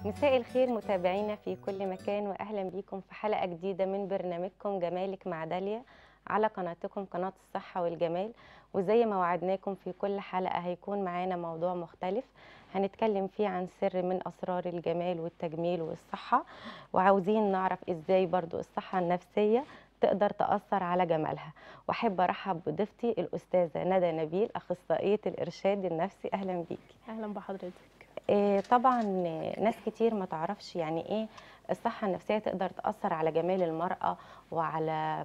مساء الخير متابعينا في كل مكان واهلا بيكم في حلقه جديده من برنامجكم جمالك مع داليا على قناتكم قناه الصحه والجمال وزي ما وعدناكم في كل حلقه هيكون معانا موضوع مختلف هنتكلم فيه عن سر من اسرار الجمال والتجميل والصحه وعاوزين نعرف ازاي برضو الصحه النفسيه تقدر تأثر على جمالها وأحب أرحب بضيفتي الأستاذة ندى نبيل أخصائية الإرشاد النفسي أهلا بيكي اهلا بحضرتك إيه طبعا ناس كتير ما تعرفش يعني ايه الصحة النفسية تقدر تأثر على جمال المرأة وعلى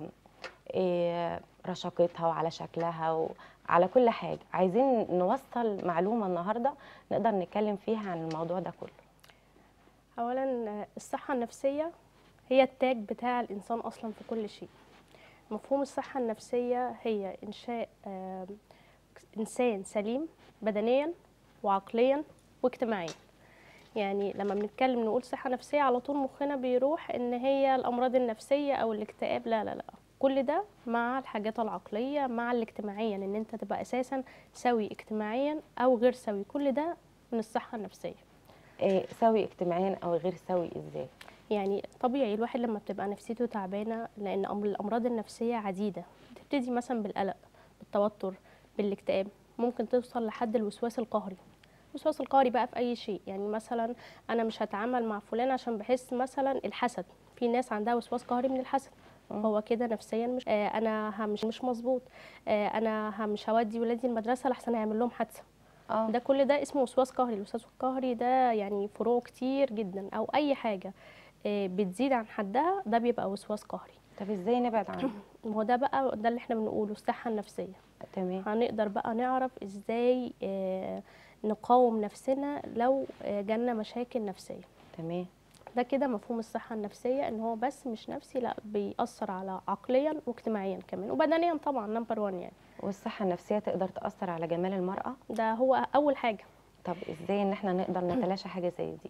إيه رشاقتها وعلى شكلها وعلى كل حاجة عايزين نوصل معلومة النهاردة نقدر نتكلم فيها عن الموضوع ده كله اولا آه، الصحه النفسيه هي التاج بتاع الانسان اصلا في كل شيء مفهوم الصحه النفسيه هي انشاء آه، انسان سليم بدنيا وعقليا واجتماعيا يعني لما بنتكلم نقول صحه نفسيه على طول مخنا بيروح ان هي الامراض النفسيه او الاكتئاب لا لا لا كل ده مع الحاجات العقليه مع الاجتماعيا ان انت تبقى اساسا سوي اجتماعيا او غير سوي كل ده من الصحه النفسيه إيه سوي اجتماعيا أو غير سوي إزاي يعني طبيعي الواحد لما بتبقى نفسيته تعبانه لان أمر الامراض النفسيه عديده بتبتدي مثلا بالقلق بالتوتر بالاكتئاب ممكن توصل لحد الوسواس القهري الوسواس القهري بقى في اي شيء يعني مثلا انا مش هتعامل مع فلان عشان بحس مثلا الحسد في ناس عندها وسواس قهري من الحسد مم. هو كده نفسيا مش آه انا همش مش مظبوط آه انا ه- مش هودي ولادي المدرسه لحسن هيعمل لهم حادثه اه ده كل ده اسمه وسواس قهري الوسواس القهري ده يعني فروع كتير جدا او اي حاجه آه، بتزيد عن حدها ده بيبقى وسواس قهري طب ازاي نبعد عنه وهو ده بقى ده اللي احنا بنقوله الصحه النفسيه تمام هنقدر بقى نعرف ازاي آه، نقاوم نفسنا لو آه، جالنا مشاكل نفسيه تمام ده كده مفهوم الصحه النفسيه ان هو بس مش نفسي لا بيأثر على عقليا واجتماعيا كمان وبدنيا طبعا نمبر 1 يعني والصحة النفسية تقدر تأثر على جمال المرأة ده هو اول حاجه طب ازاي ان احنا نقدر نتلاشى حاجة زي دي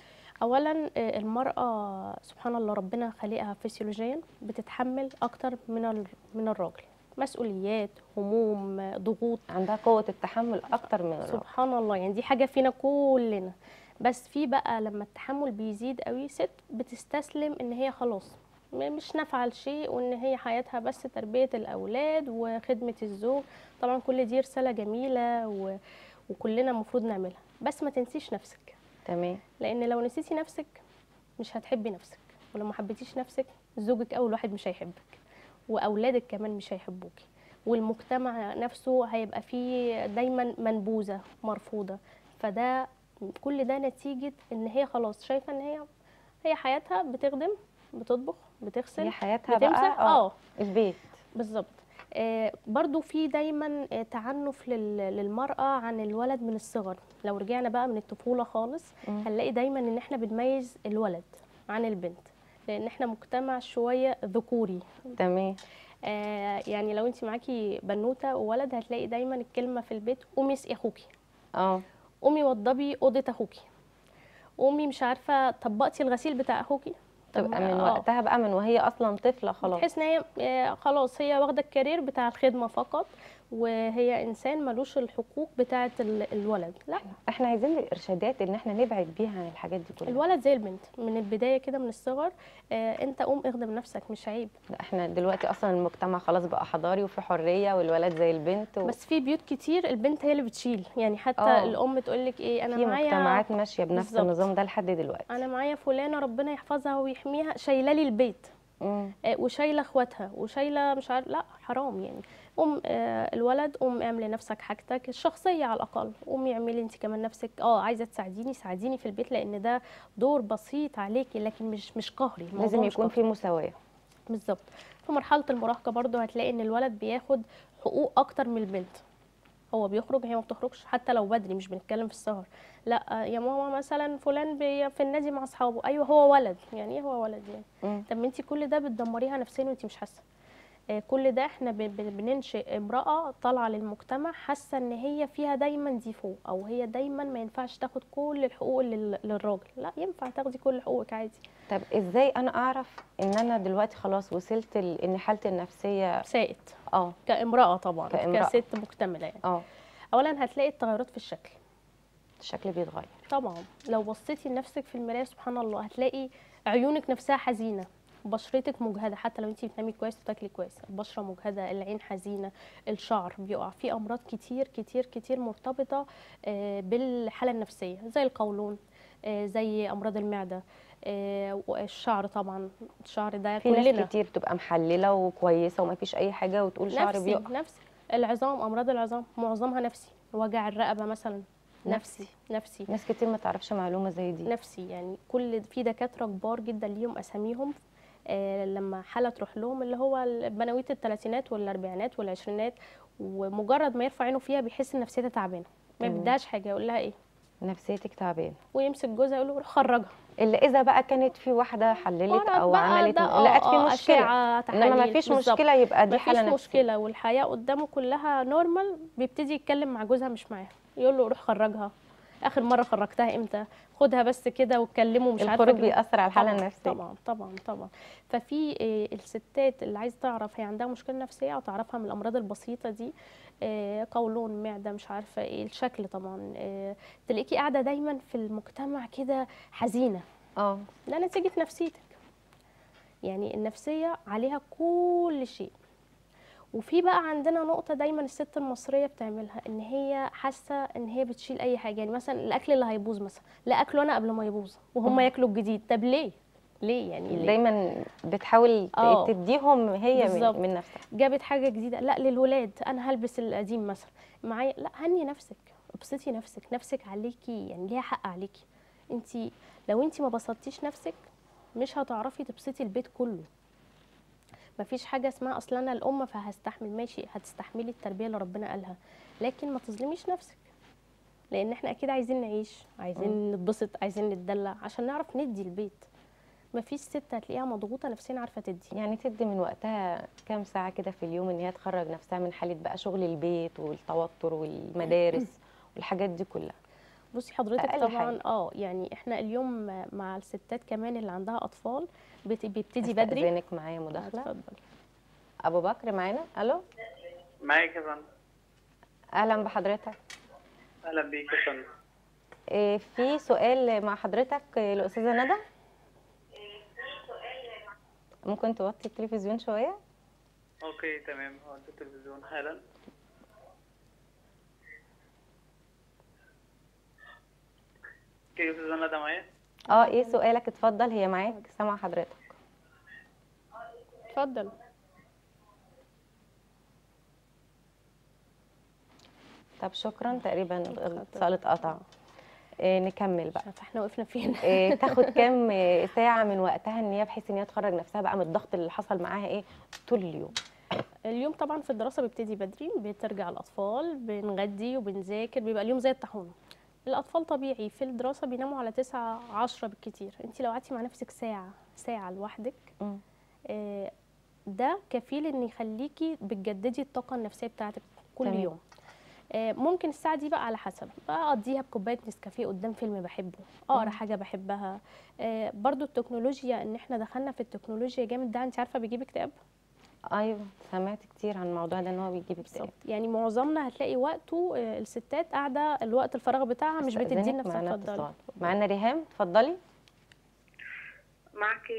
اولا آه، المراه سبحان الله ربنا خلقها فسيولوجيا بتتحمل اكتر من ال- من الراجل مسؤوليات هموم آه، ضغوط عندها قوة التحمل أكتر من الراجل سبحان الله يعني دي حاجه فينا كلنا بس في بقى لما التحمل بيزيد قوي ست بتستسلم ان هي خلاص م- مش نافعه لشيء وان هي حياتها بس تربيه الاولاد وخدمه الزوج طبعا كل دي رساله جميله و... وكلنا المفروض نعملها بس ما تنسيش نفسك تمام لان لو نسيتي نفسك مش هتحبي نفسك ولو ما حبيتيش نفسك زوجك اول واحد مش هيحبك واولادك كمان مش هيحبوكي والمجتمع نفسه هيبقى فيه دايما منبوذه مرفوضه فده كل ده نتيجه ان هي خلاص شايفه ان هي هي حياتها بتخدم بتطبخ بتغسل هي حياتها بتمسح بقى اه اه البيت بالظبط آه برضو في دايما آه تعنف لل- للمرأة عن الولد من الصغر لو رجعنا بقى من الطفولة خالص مم. هنلاقي دايما ان احنا بنميز الولد عن البنت لان احنا مجتمع شوية ذكوري تمام آه يعني لو انت معاكي بنوتة وولد هتلاقي دايما الكلمة في البيت قومي اسقي اخوكي اه قومي وضبي اوضة اخوكي قومي مش عارفة طبقتي الغسيل بتاع اخوكي طب تبقى ما- من آه. وقتها بقى من وهي أصلا طفلة خلاص تحس ان هي آه، خلاص هي واخده الكارير بتاع الخدمه فقط وهي انسان ملوش الحقوق بتاعه ال- الولد لا احنا عايزين الإرشادات إن احنا نبعد بيها عن الحاجات دي كلها الولد زي البنت من البدايه كده من الصغر آه انت قوم اخدم نفسك مش عيب لا، احنا دلوقتي أصلا المجتمع خلاص بقى حضاري وفي حرية والولد زي البنت و... بس في بيوت كتير البنت هي اللي بتشيل يعني حتى آه. الام تقول لك ايه انا في معايا مجتمعات ماشية بنفس بالظبط. النظام ده لحد دلوقتي انا معايا فلانه ربنا يحفظها ويحميها شايله لي البيت مم. آه، وشايله اخواتها وشايله مش عارف لا حرام يعني قوم آه، الولد قوم اعملي نفسك حاجتك الشخصيه على الاقل قومي اعملي انت كمان نفسك اه عايزه تساعديني ساعديني في البيت لان ده دور بسيط عليكي لكن مش مش قهري الموضوع لازم مش يكون قهري. في مساواة بالظبط في مرحله المراهقه برضو هتلاقي ان الولد بياخد حقوق اكتر من البنت هو بيخرج هي ما بتخرجش حتى لو بدري مش بنتكلم في السهر لا يا ماما مثلا فلان بي في النادي مع اصحابه ايوه هو ولد يعني ايه هو ولد يعني مم. طب ما انت كل ده بتدمريها نفسيا وانت مش حاسه آه، كل ده احنا ب- ب- بننشئ امراه طالعه للمجتمع حاسه ان هي فيها دايما ديفو او هي دايما ما ينفعش تاخد كل الحقوق لل- للراجل لا ينفع تاخدي كل حقوقك عادي طب ازاي انا اعرف ان انا دلوقتي خلاص وصلت ل- ان حالتي النفسيه سائت اه كامراه طبعا كامرأة. كست مكتمله يعني اه اولا هتلاقي التغيرات في الشكل الشكل بيتغير طبعا لو بصيتي لنفسك في المرايه سبحان الله هتلاقي عيونك نفسها حزينه بشرتك مجهده حتى لو انت بتنامي كويس وتاكلي كويس البشره مجهده العين حزينه الشعر بيقع في امراض كتير كتير كتير مرتبطه آه، بالحاله النفسيه زي القولون آه، زي امراض المعده آه، والشعر طبعا الشعر ده في ناس كلنا كتير بتبقى محلله وكويسه وما فيش اي حاجه وتقول شعري نفسي بيقع نفسي العظام امراض العظام معظمها نفسي وجع الرقبه مثلا نفسي. نفسي نفسي ناس كتير ما تعرفش معلومه زي دي نفسي يعني كل في دكاتره كبار جدا ليهم اساميهم آه لما حاله تروح لهم اللي هو بنويه الثلاثينات والاربعينات والعشرينات ومجرد ما يرفع عينه فيها بيحس ان نفسيتها تعبانه ما مم. بدهاش حاجه يقول لها ايه نفسيتك تعبانه ويمسك جوزها يقول له روح خرجها الا اذا بقى كانت في واحده حللت مرض او بقى عملت ده، آه، لقت في آه، مشكله أشعة، انما ما تحاليل، فيش بالظبط. مشكله يبقى دي مفيش حاله نفسيه مشكله والحياه قدامه كلها نورمال بيبتدي يتكلم مع جوزها مش معاها يقول له روح خرجها اخر مره خرجتها امتى خدها بس كده واتكلموا مش عارفه الخروج كده. بيأثر على الحاله طبعاً، النفسيه طبعا طبعا طبعا ففي آه، الستات اللي عايزه تعرف هي عندها مشكله نفسيه او تعرفها من الامراض البسيطه دي آه، قولون معده مش عارفه ايه الشكل طبعا آه، تلاقيكي قاعده دايما في المجتمع كده حزينه اه ده نتيجه نفسيتك يعني النفسيه عليها كل شيء وفي بقى عندنا نقطة دايما الست المصرية بتعملها ان هي حاسة ان هي بتشيل اي حاجة يعني مثلا الاكل اللي هيبوظ مثلا لا اكله انا قبل ما يبوظ وهم مم. ياكلوا الجديد طب ليه؟ ليه يعني ليه؟ دايما بتحاول ت- آه. تديهم هي بالظبط. من, من نفسها جابت حاجة جديدة لا للولاد انا هلبس القديم مثلا معايا لا هني نفسك ابسطي نفسك نفسك عليكي يعني ليها حق عليكي انت لو انت ما بسطتيش نفسك مش هتعرفي تبسطي البيت كله مفيش حاجة اسمها اصل انا الام فهستحمل ماشي هتستحملي التربية اللي ربنا قالها لكن ما تظلميش نفسك لان احنا اكيد عايزين نعيش عايزين نتبسط عايزين نتدلع عشان نعرف ندي البيت مفيش ست هتلاقيها مضغوطة نفسيا عارفة تدي يعني تدي من وقتها كام ساعه كده في اليوم ان هي تخرج نفسها من حاله بقى شغل البيت والتوتر والمدارس والحاجات دي كلها بصي حضرتك أقل طبعا حاجة. اه يعني احنا اليوم مع الستات كمان اللي عندها اطفال بت- بيبتدي بدري استاذنك معايا مداخله اتفضل ابو بكر معانا الو معاك يا فندم اهلا بحضرتك اهلا بيك يا فندم إيه، في سؤال مع حضرتك إيه، الاستاذه ندى ممكن توطي التلفزيون شويه اوكي تمام هو التلفزيون حالا كيف استاذ ندى معايا اه ايه سؤالك اتفضل هي معاك سامعه حضرتك اتفضل طب شكرا تقريبا الاتصال اتقطع إيه نكمل مش بقى عارفه احنا وقفنا فين إيه تاخد كام إيه، ساعه من وقتها ان هي بحيث ان هي تخرج نفسها بقى من الضغط اللي حصل معاها ايه طول اليوم اليوم طبعا في الدراسه بيبتدي بدري بترجع الاطفال بنغدي وبنذاكر بيبقى اليوم زي الطاحونه الاطفال طبيعي في الدراسه بيناموا على 9 10 بالكتير انت لو قعدتي مع نفسك ساعه ساعه لوحدك مم. آه، ده كفيل ان يخليكي بتجددي الطاقه النفسيه بتاعتك كل تمام. يوم آه، ممكن الساعه دي بقى على حسب اقضيها بكوبايه نسكافيه قدام فيلم بحبه اقرا مم. حاجه بحبها آه، برضو التكنولوجيا ان احنا دخلنا في التكنولوجيا جامد ده انت عارفه بيجيب اكتئاب ايوه سمعت كتير عن الموضوع ده ان هو بيجيب اكتئاب بالظبط يعني معظمنا هتلاقي وقته آه، الستات قاعده الوقت الفراغ بتاعها مش بتدي أستأذنك، نفسها معانا اتفضلي اتصال معانا ريهام اتفضلي معك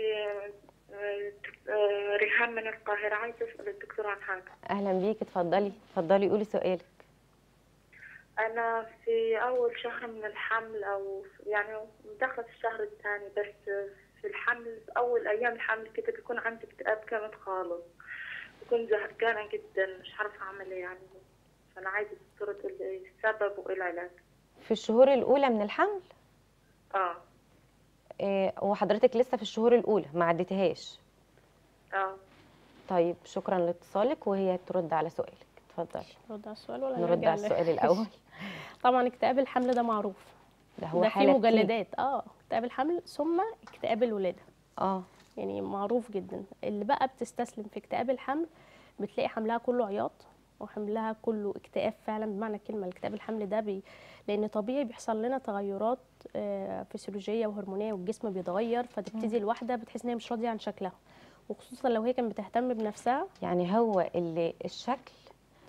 آه، ريحان من القاهرة عايزة أسأل الدكتور عن حاجة اهلا بيك اتفضلي اتفضلي قولي سؤالك أنا في أول شهر من الحمل أو يعني داخلة في الشهر الثاني بس في الحمل في أول أيام الحمل كده بيكون عندي اكتئاب جامد خالص بكون زهقانة جدا مش عارفة أعمل إيه يعني فأنا عايزة الدكتورة تقول لي إيه السبب وإيه العلاج في الشهور الاولى من الحمل آه إيه وحضرتك لسه في الشهور الاولى ما عديتهاش آه طيب شكرا لاتصالك وهي ترد على سؤالك اتفضلي نرد على السؤال ولا نرد نرجع على ل- السؤال الاول طبعا اكتئاب الحمل ده معروف ده هو ده في حاله كتير. مجلدات اه اكتئاب الحمل ثم اكتئاب الولاده اه يعني معروف جدا اللي بقى بتستسلم في اكتئاب الحمل بتلاقي حملها كله عياط وحملها كله اكتئاب فعلا بمعنى الكلمه الاكتئاب الحمل ده بي لان طبيعي بيحصل لنا تغيرات آه، فسيولوجيه وهرمونيه والجسم بيتغير فتبتدي الواحده بتحس ان هي مش راضيه عن شكلها وخصوصا لو هي كانت بتهتم بنفسها يعني هو اللي الشكل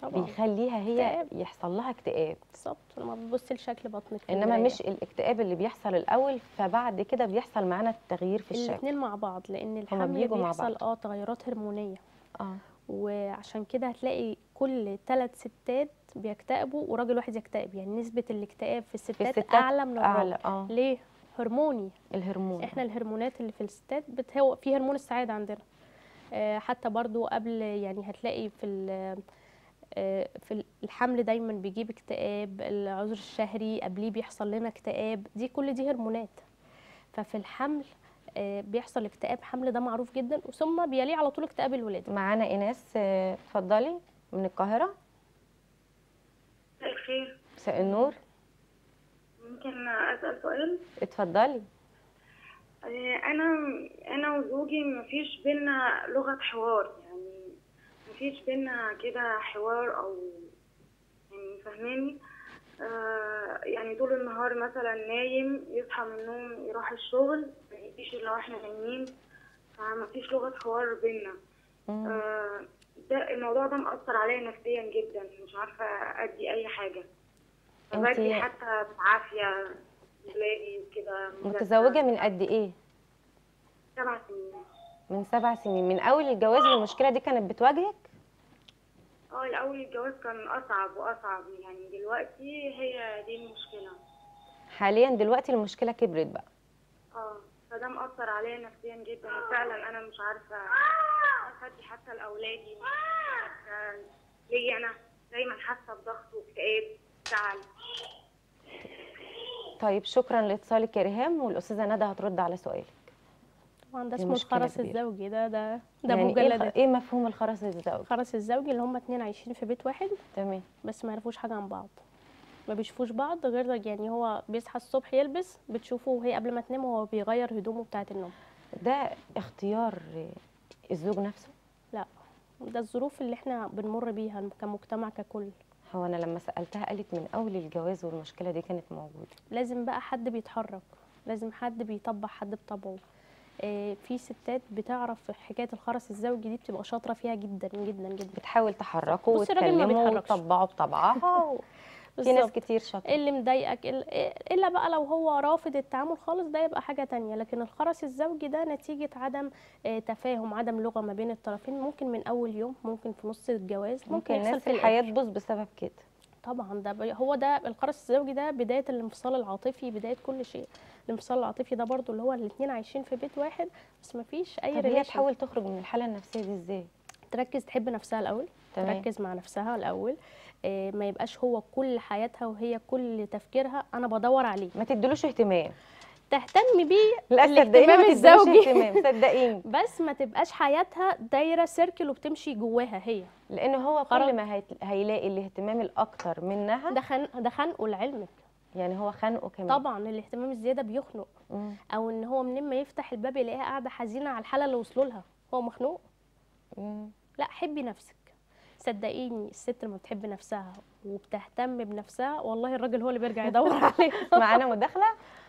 طبعا بيخليها هي اكتئاب. يحصل لها اكتئاب بالظبط لما بتبص لشكل بطنك في انما المراية. مش الاكتئاب اللي بيحصل الاول فبعد كده بيحصل معانا التغيير في الشكل الاثنين مع بعض لان الحمل بيجوا مع بيحصل بعض. اه تغيرات هرمونيه اه وعشان كده هتلاقي كل ثلاث ستات بيكتئبوا وراجل واحد يكتئب يعني نسبه الاكتئاب في الستات, الستات اعلى من الراجل اعلى اه ليه هرموني الهرمون احنا الهرمونات اللي في الستات بت- هو في هرمون السعاده عندنا آه، حتى برضو قبل يعني هتلاقي في ال- آه، في الحمل دايما بيجيب اكتئاب العذر الشهري قبليه بيحصل لنا اكتئاب دي كل دي هرمونات ففي الحمل آه، بيحصل اكتئاب حمل ده معروف جدا ثم بيليه على طول اكتئاب الولاده معانا ايناس آه، اتفضلي من القاهره مساء الخير مساء النور ممكن اسال سؤال اتفضلي آه، انا انا وزوجي مفيش بينا لغه حوار يعني مفيش بينا كده حوار او يعني فاهماني آه يعني طول النهار مثلا نايم يصحى من النوم يروح الشغل ما يجيش الا واحنا نايمين فمفيش لغه حوار بينا مم. آه ده الموضوع ده مأثر عليا نفسيا جدا مش عارفه ادي اي حاجه انتي- فبدي حتى بعافيه ولادي وكده متزوجه من قد ايه سبع سنين من سبع سنين من اول الجواز المشكله دي كانت بتواجهك اه الاول الجواز كان اصعب واصعب يعني دلوقتي هي دي المشكله حاليا دلوقتي المشكله كبرت بقى اه فده مأثر عليا نفسيا جدا وفعلا انا مش عارفه عارفه ادي حتى لاولادي آه، ليا انا دايما حاسه بضغط واكتئاب زعل طيب شكرا لاتصالك يا ريهام والاستاذه ندى هترد على سؤالك طبعا ده اسمه المشكلة الخرس كبيرة. الزوجي ده ده ده يعني ايه, الخ... مجلدات ايه مفهوم الخرس الزوجي الخرس الزوجي اللي هم اتنين عايشين في بيت واحد تمام بس ما يعرفوش حاجه عن بعض ما بيشوفوش بعض غير يعني هو بيصحى الصبح يلبس بتشوفه وهي قبل ما تنام وهو بيغير هدومه بتاعه النوم ده اختيار الزوج نفسه لا ده الظروف اللي احنا بنمر بيها كمجتمع ككل هو انا لما سالتها قالت من اول الجواز والمشكله دي كانت موجوده لازم بقى حد بيتحرك لازم حد بيطبع حد بطبعه آه، في ستات بتعرف حكايه الخرس الزوجي دي بتبقى شاطره فيها جدا جدا جدا بتحاول تحركه بصي الراجل ما وتكلمه بيتحركش. وتطبعه بطبعها و... في ناس بالظبط. كتير شاطره إيه اللي مضايقك ال- إيه- الا بقى لو هو رافض التعامل خالص ده يبقى حاجه تانية لكن الخرس الزوجي ده نتيجه عدم آه، تفاهم عدم لغه ما بين الطرفين ممكن من اول يوم ممكن في نص الجواز ممكن, ممكن يحصل ناس في الحياه الآخر. تبوظ بسبب كده طبعا ده بي- هو ده الخرس الزوجي ده بدايه الانفصال العاطفي بدايه كل شيء الانفصال العاطفي ده برضو اللي هو الاثنين عايشين في بيت واحد بس ما فيش اي طب هي ريليشن تحاول تخرج من الحاله النفسيه دي ازاي تركز تحب نفسها الاول تمام. تركز مع نفسها الاول آه، ما يبقاش هو كل حياتها وهي كل تفكيرها انا بدور عليه ما تدلوش اهتمام تهتم بيه لا صدقيني الاهتمام ما تدلوش الزوجي اهتمام صدقيني بس ما تبقاش حياتها دايره سيركل وبتمشي جواها هي لان هو خرج. كل ما هيت- هيلاقي الاهتمام الاكتر منها ده خن... ده خنقه لعلمك يعني هو خانقه كمان طبعا الاهتمام الزياده بيخنق مم. او ان هو منين ما يفتح الباب يلاقيها قاعده حزينه على الحاله اللي وصلوا لها هو مخنوق مم. لا حبي نفسك صدقيني الست لما بتحب نفسها وبتهتم بنفسها والله الراجل هو اللي بيرجع يدور عليها معانا مداخله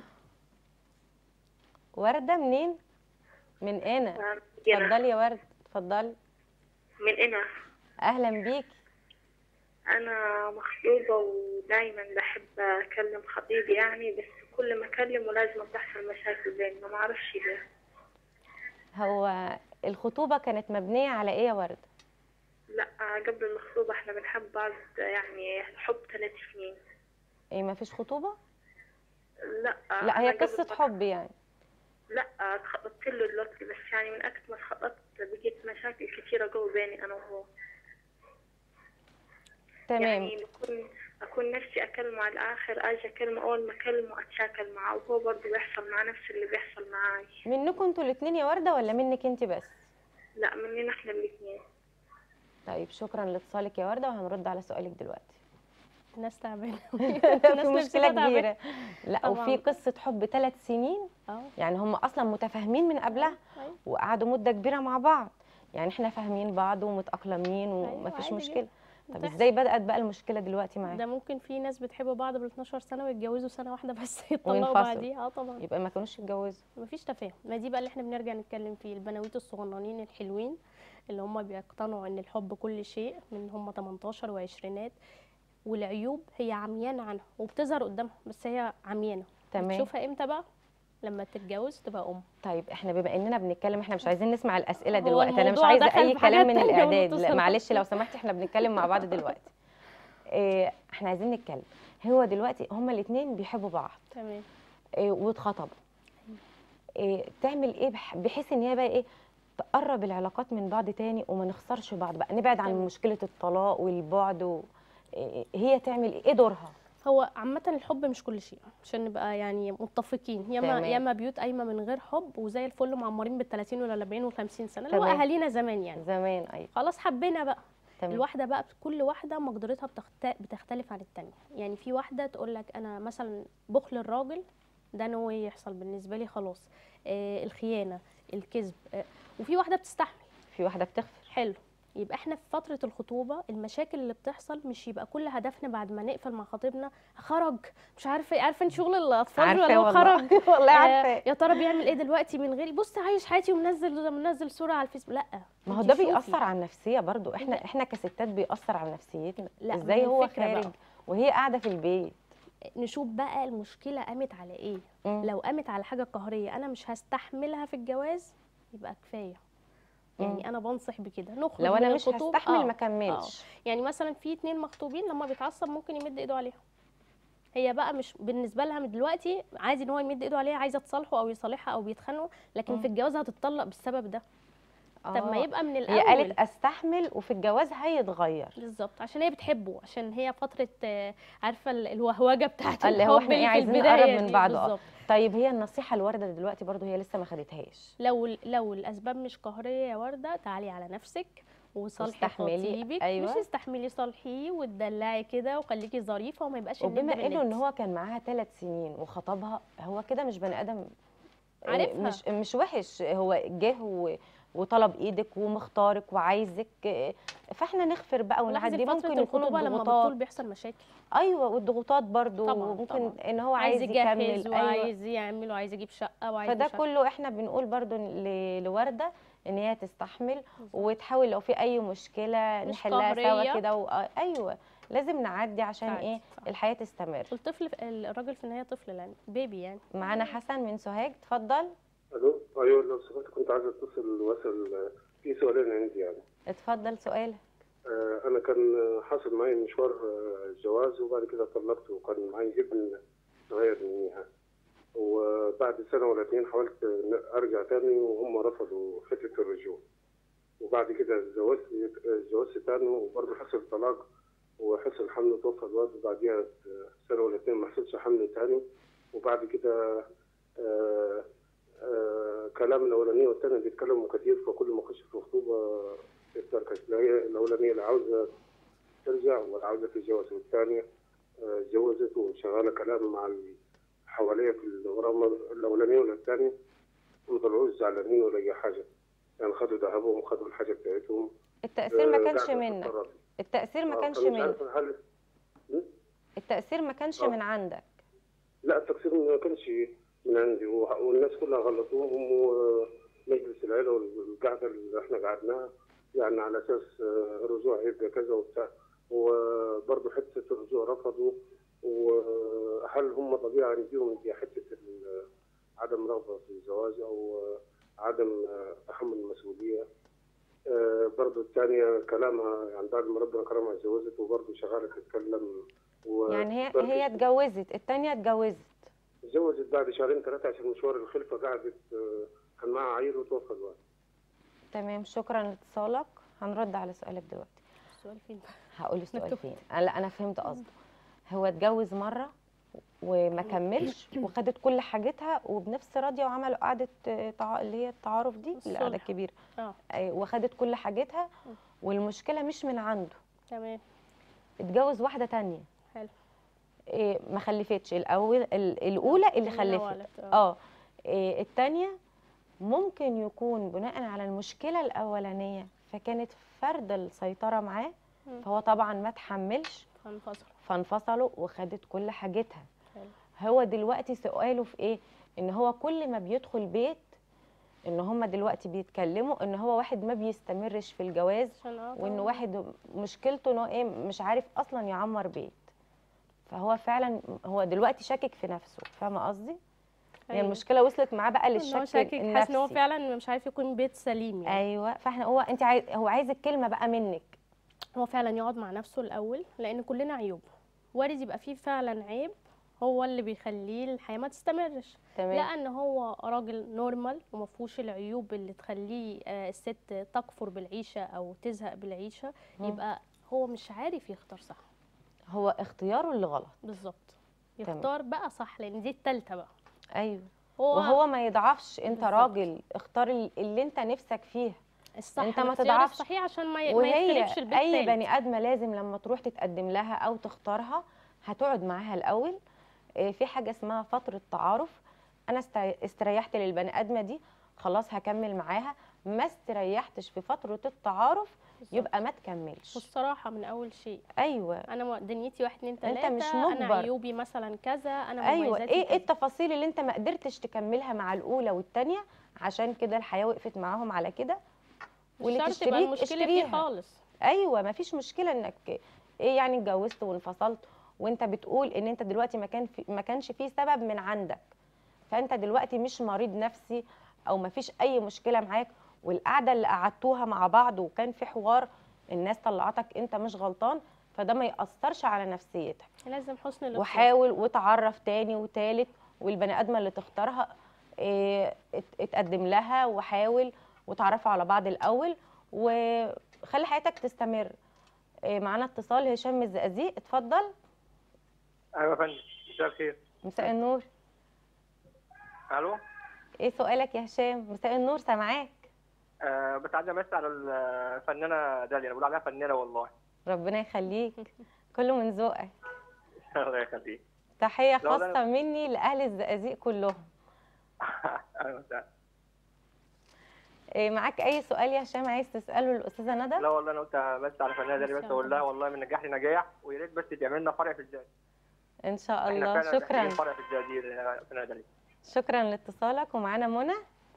ورده منين من انا اتفضلي يا ورد اتفضلي من هنا اهلا بيكي انا مخطوبة ودايما بحب اكلم خطيبي يعني بس كل ما اكلمه لازم تحصل مشاكل بيننا ما اعرفش ليه هو الخطوبه كانت مبنيه على ايه يا ورد لا قبل الخطوبة احنا بنحب بعض يعني حب ثلاث سنين ايه ما فيش خطوبه لا لا هي أنا قبل قصه ما- حب يعني لا اتخطبت له دلوقتي بس يعني من أكثر ما اتخطبت بقيت مشاكل كثيرة جوا بيني أنا وهو تمام يعني بكون أكون نفسي أكلمه على الآخر أجي أكلمه أول ما أكلمه أتشاكل معه وهو برضه بيحصل معاه نفس اللي بيحصل معاي منكم انتوا الاثنين يا ورده ولا منك انت بس لا مننا احنا الاثنين طيب شكرا لاتصالك يا ورده وهنرد على سؤالك دلوقتي الناس تعبانه في نفسيتها مشكله تعبانة. كبيره لا طبعاً. وفي قصه حب ثلاث سنين اه يعني هم اصلا متفاهمين من قبلها أيوة. وقعدوا مده كبيره مع بعض يعني احنا فاهمين بعض ومتاقلمين أيوة، ومفيش عادي مشكله جدا. طب بتحصل. ازاي بدات بقى المشكله دلوقتي ده معاك ممكن في ناس بتحب بعض بال 12 سنه ويتجوزوا سنه واحده بس يطلقوا وينفصلوا. بعديها اه طبعا يبقى ما كانوش يتجوزوا مفيش تفاهم ما دي بقى اللي احنا بنرجع نتكلم فيه البناويت الصغننين الحلوين اللي هم بيقتنعوا ان الحب كل شيء من هم 18 وعشرينات والعيوب هي عميانة عنها وبتظهر قدامها بس هي عميانة تمام. بتشوفها امتى بقى لما تتجوز تبقى ام طيب احنا بما اننا بنتكلم احنا مش عايزين نسمع الاسئله هو دلوقتي انا مش الموضوع عايزه دخل اي في كلام حاجات من تانية الاعداد لا ونتصل. معلش لو سمحتي احنا بنتكلم مع بعض دلوقتي إيه احنا عايزين نتكلم هو دلوقتي هما الاثنين بيحبوا بعض تمام إيه واتخطبوا إيه تعمل ايه بح- بحيث ان هي بقى ايه تقرب العلاقات من بعض تاني وما نخسرش بعض بقى نبعد عن تمام. مشكله الطلاق والبعد و... إيه هي تعمل ايه ايه دورها هو عامة الحب مش كل شيء عشان نبقى يعني متفقين ياما تمام. ياما بيوت قايمة من غير حب وزي الفل معمرين بال 30 ولا 40 وال 50 سنة اللي هو تمام. اهالينا زمان يعني زمان ايوه خلاص حبينا بقى تمام الواحدة بقى كل واحدة مقدرتها بتخت... بتختلف عن التانية يعني في واحدة تقول لك أنا مثلا بخل الراجل ده نو يحصل بالنسبة لي خلاص آه الخيانة الكذب آه وفي واحدة بتستحمل في واحده بتغفر حلو يبقى احنا في فترة الخطوبة المشاكل اللي بتحصل مش يبقى كل هدفنا بعد ما نقفل مع خطيبنا خرج مش عارفة ايه عارفة انت شغل الأطفال عارفه ولا هو والله خرج والله آه، عارفه يا ترى بيعمل ايه دلوقتي من غيري بص عايش حياتي ومنزل منزل صورة على الفيسبوك لا ما هو انتي ده شوفي. بيأثر على النفسية برضو احنا احنا كستات بيأثر على نفسيتنا لا، ما ازاي هي هو الفكرة بقى. خارج وهي قاعدة في البيت نشوف بقى المشكلة قامت على ايه مم. لو قامت على حاجة قهرية أنا مش هستحملها في الجواز يبقى كفاية يعني أنا بنصح بكده نخرج لو من انا مش الخطوبة هستحمل آه، ما كملش يعني مثلا في اتنين مخطوبين لما بيتعصب ممكن يمد ايده عليها هي بقى مش بالنسبة لها من دلوقتي عادي ان هو يمد ايده عليها عايزة تصالحه او يصالحها او بيتخانقوا لكن مم. في الجواز هتتطلق بالسبب ده طب ما آه. يبقى من هي الاول قالت استحمل وفي الجواز هيتغير بالظبط عشان هي بتحبه عشان هي فترة آه، عارفة ال- الوهوجة بتاعت اللي هو الحب احنا ايه اللي في عايزين البداية نقرب من دي بعض اه بالظبط. طيب هي النصيحة الواردة دلوقتي برضو هي لسه ما خدتهاش لو لو الاسباب مش قهريه يا ورده تعالي على نفسك وصالحي واستحملي، خطيبك أيوة. مش استحملي صالحيه وتدلعي كده وخليكي ظريفه وما يبقاش الند وبما انه ان بالند. هو كان معاها ثلاث سنين وخطبها هو كده مش بني ادم آه، عارفها. مش مش وحش هو جه و- وطلب ايدك ومختارك وعايزك آه، فاحنا نغفر بقى لاحظي ونعدي فتره ممكن يكون الخطوبه لما الضغوطات بتطول بيحصل مشاكل ايوه والضغوطات برضو طبعاً، ممكن طبعاً. ان هو عايز عايز يجهز يكمل ايوه وعايز يعمل وعايز يجيب شقه وعايز فده مش عارفة- كله احنا بنقول برضو ل- لوردة ان هي تستحمل وتحاول لو في اي مشكله مش نحلها سوا قهرية. كده و... آه، ايوه لازم نعدي عشان عادي، ايه صح. الحياه تستمر الطفل الراجل في النهايه طفل يعني بيبي يعني معانا حسن من سوهاج اتفضل الو ايوه لو سمحت كنت عايز اتصل واسال في سؤالين عندي يعني اتفضل سؤالك آه، انا كان حاصل معي مشوار آه، جواز وبعد كده طلقت وكان معي ابن صغير منيها وبعد سنه ولا اتنين حاولت إن ارجع تاني وهم رفضوا حته الرجوع وبعد كده اتجوزت اتجوزت تاني وبرضه حصل طلاق وحصل حمل وتوفى الواد وبعديها سنه ولا اتنين ما حصلش حمل تاني وبعد كده آه آه كلام الاولانيه والثانيه بيتكلموا كتير فكل ما اخش في خطوبه اتركت لا هي الاولانيه لا عاوزه ترجع ولا عاوزه تتجوز والثانيه آه، اتجوزت وشغاله كلام مع اللي حواليها في الغرامه الاولانيه ولا الثانيه ما طلعوش زعلانين ولا اي حاجه يعني خدوا ذهبهم وخدوا الحاجه بتاعتهم التأثير ما آه، كانش قاعدة منك تتصرف. التأثير ما آه، كانش فمش منك عارف هل التأثير ما كانش آه. من عندك لا التقصير ما كانش من عندي وح- والناس كلها غلطوهم ومجلس العيله والقعده اللي احنا قعدناها يعني على اساس آه، الرجوع هيبقى كذا وبتاع وبرضه حته الرجوع رفضوا وهل هم طبيعه عندهم دي حته ال- عدم رغبه في الزواج او آه، عدم آه، تحمل المسؤوليه آه، برضه الثانيه كلامها يعني بعد ما ربنا كرمها اتجوزت وبرضه شغاله تتكلم و- يعني هي برضه هي اتجوزت التانية اتجوزت اتجوزت بعد شهرين ثلاثة عشان مشوار الخلفة قعدت آه، كان معها عيل وتوفى الوالد تمام شكرا لاتصالك هنرد على سؤالك دلوقتي السؤال فين بقى هقول السؤال نكتب. فين أنا- لا انا فهمت قصده هو اتجوز مره وما كملش وخدت كل حاجتها وبنفس راضيه وعملوا قعده آه، تع... اللي هي التعارف دي القعده الصلح. الكبيره اه آه، وخدت كل حاجتها والمشكله مش من عنده تمام اتجوز واحده تانية حلو إيه ما خلفتش الاول ال- الاولى اللي التانية خلفت ولد، آه. اه إيه التانية ممكن يكون بناء على المشكله الاولانيه فكانت فرد السيطره معاه مم. فهو طبعا ما تحملش فانفصل فانفصلوا وخدت كل حاجتها حلو. هو دلوقتي سؤاله في ايه ان هو كل ما بيدخل بيت ان هم دلوقتي بيتكلموا ان هو واحد ما بيستمرش في الجواز عشان اه وان طبعاً. واحد مشكلته ان هو ايه مش عارف اصلا يعمر بيت فهو فعلا هو دلوقتي شاكك في نفسه فاهمه قصدي هي أيوة. المشكله وصلت معاه بقى ان هو للشك شاكك حاسس ان هو النفسي فعلا مش عارف يكون بيت سليم يعني ايوه فاحنا هو انت عايز هو عايز الكلمه بقى منك هو فعلا يقعد مع نفسه الاول لان كلنا عيوب وارد يبقى فيه فعلا عيب هو اللي بيخليه الحياه ما تستمرش تمام لان هو راجل نورمال وما فيهوش العيوب اللي تخليه آه، الست تكفر بالعيشه او تزهق بالعيشه مم. يبقى هو مش عارف يختار صح هو اختياره اللي غلط بالظبط تمام. يختار بقى صح لان دي التالتة بقى ايوه هو وهو ما يضعفش انت بالظبط. راجل اختار ال- اللي انت نفسك فيه الصح أنت ما الاختيار تضعفش. الصحيح عشان ما ي- ما وهي يختلفش البيت اي تاني. بني ادمه لازم لما تروح تتقدم لها او تختارها هتقعد معاها الاول إيه، في حاجه اسمها فتره تعارف انا است- استريحت للبني ادمه دي خلاص هكمل معاها ما استريحتش في فتره التعارف بالظبط. يبقى ما تكملش والصراحه من اول شيء ايوه انا م- دنيتي واحد اتنين أنت تلاته مش انا مجبر. عيوبي مثلا كذا انا ايوه مميزاتي ايه ايه كذا. التفاصيل اللي انت ما قدرتش تكملها مع الاولى والثانيه عشان كده الحياه وقفت معاهم على كده واللي مش شرط تبقى تشتريه المشكله فيه اشتريها خالص ايوه ما فيش مشكله انك ايه يعني اتجوزت وانفصلت وانت بتقول ان انت دلوقتي ما كان في ما كانش فيه سبب من عندك فانت دلوقتي مش مريض نفسي او ما فيش اي مشكله معاك والقعده اللي قعدتوها مع بعض وكان في حوار الناس طلعتك انت مش غلطان فده ما ياثرش على نفسيتك لازم حسن الاختيار وحاول وتعرف تاني وتالت والبني ادمه اللي تختارها إيه، ات- اتقدم لها وحاول وتعرفوا على بعض الاول وخلي حياتك تستمر إيه، معانا اتصال هشام من الزقازيق اتفضل ايوه يا فندم مساء الخير مساء النور الو ايه سؤالك يا هشام مساء النور سامعاك آه بس عايز امسي على الفنانه داليا انا بقول عليها فنانه والله ربنا يخليك كله من ذوقك الله يخليك تحيه لا، لا، لا. خاصه مني لاهل الزقازيق كلهم ايوه مساء. إيه، معاك اي سؤال يا هشام عايز تساله للاستاذه ندى لا والله انا قلت بس على الفنانه داليا بس مساء اقول لها الله. والله من نجاح لنجاح ويا ريت بس تعمل لنا فرع في الزقازيق ان شاء احنا الله فعلا شكرا محتاجين فرع في الزقازيق يا فنانه داليا شكرا لاتصالك ومعانا منى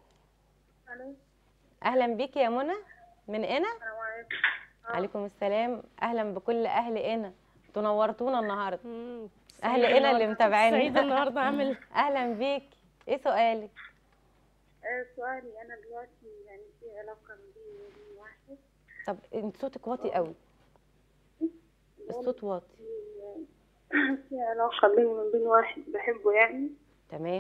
الو اهلا بيك يا منى من هنا السلام عليكم عليكم السلام اهلا بكل اهل هنا تنورتونا النهارده مم. اهل سعيدة هنا اللي النهاردة- متابعينا سعيدة النهارده اعمل اهلا بيك ايه سؤالك آه، سؤالي انا دلوقتي يعني في علاقه بيني وبين واحد طب انت صوتك واطي قوي الصوت واطي في- في علاقه بيني وبين واحد بحبه يعني تمام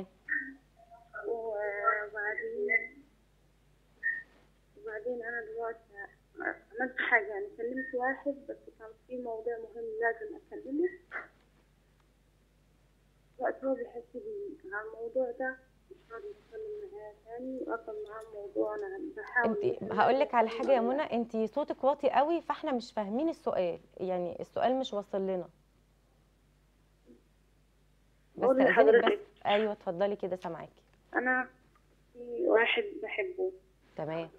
وبعدين وبعدين انا دلوقتي عملت حاجه يعني كلمت واحد بس كان في موضوع مهم لازم اكلمه وقت هو بيحكي لي عن الموضوع ده مش راضي يتكلم معايا تاني وقفل معاه الموضوع انا بحاول انت هقول لك على حاجه يا منى انت صوتك واطي قوي فاحنا مش فاهمين السؤال يعني السؤال مش واصل لنا بس بقول أذنك لحضرتك بس ايوه اتفضلي كده سامعاكي انا في واحد بحبه تمام